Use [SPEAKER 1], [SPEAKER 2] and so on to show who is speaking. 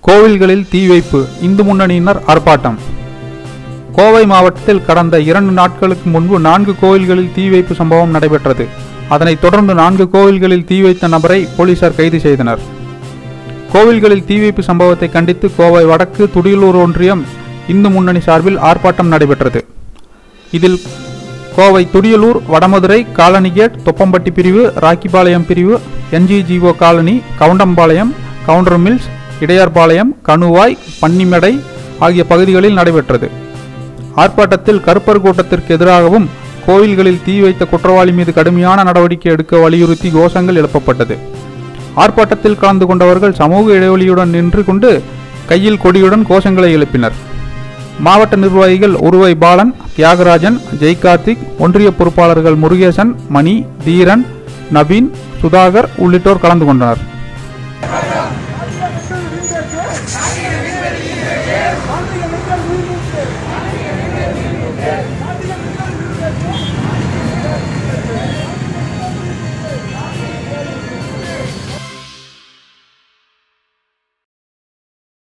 [SPEAKER 1] கோவில்களில் தீ வைப்பு இந்து முன்னணியினர் ஆர்ப்பாட்டம் கோவை மாவட்டத்தில் கடந்த இரண்டு நாட்களுக்கு முன்பு நான்கு கோவில்களில் தீ வைப்பு சம்பவம் நடைபெற்றது அதனைத் தொடர்ந்து நான்கு கோவில்களில் தீ வைத்த நபரை போலீசார் கைது செய்தனர் கோவில்களில் தீ வைப்பு சம்பவத்தை கண்டித்து கோவை வடக்கு துடியலூர் ஒன்றியம் இந்து முன்னணி சார்பில் ஆர்ப்பாட்டம் நடைபெற்றது இதில் கோவை துடியலூர் வடமதுரை காலனி கேட் தொப்பம்பட்டி பிரிவு ராக்கிபாளையம் பிரிவு NGGO colony Goundampalayam Goundar mills Idayarpalayam Kanuvai Pannimadai ஆகிய பகுதிகளில் நடைபெற்றது ஆர்ப்பாட்டத்தில் கருப்பர் கூட்டத்திற்கு எதிராகவும் கோவில்களில் தீ வைத்த குற்றவாளி மீது கடுமையான நடவடிக்கை எடுக்க வலியுறுத்தி கோஷங்கள் எழுப்பப்பட்டது ஆர்ப்பாட்டத்தில் கலந்து கொண்டவர்கள் சமூக இடைவெளியுடன் நின்று கொண்டு கையில் கொடியுடன் கோஷங்களை எழுப்பினர் மாவட்ட நிர்வாகிகள் உருவை பாலன் தியாகராஜன் ஜெய் கார்த்திக் ஒன்றிய பொறுப்பாளர்கள் முருகேசன் மணி தீரன் நவீன் சுதாகர் உள்ளிட்டோர் கலந்து கொண்டனர்
[SPEAKER 2] ஆ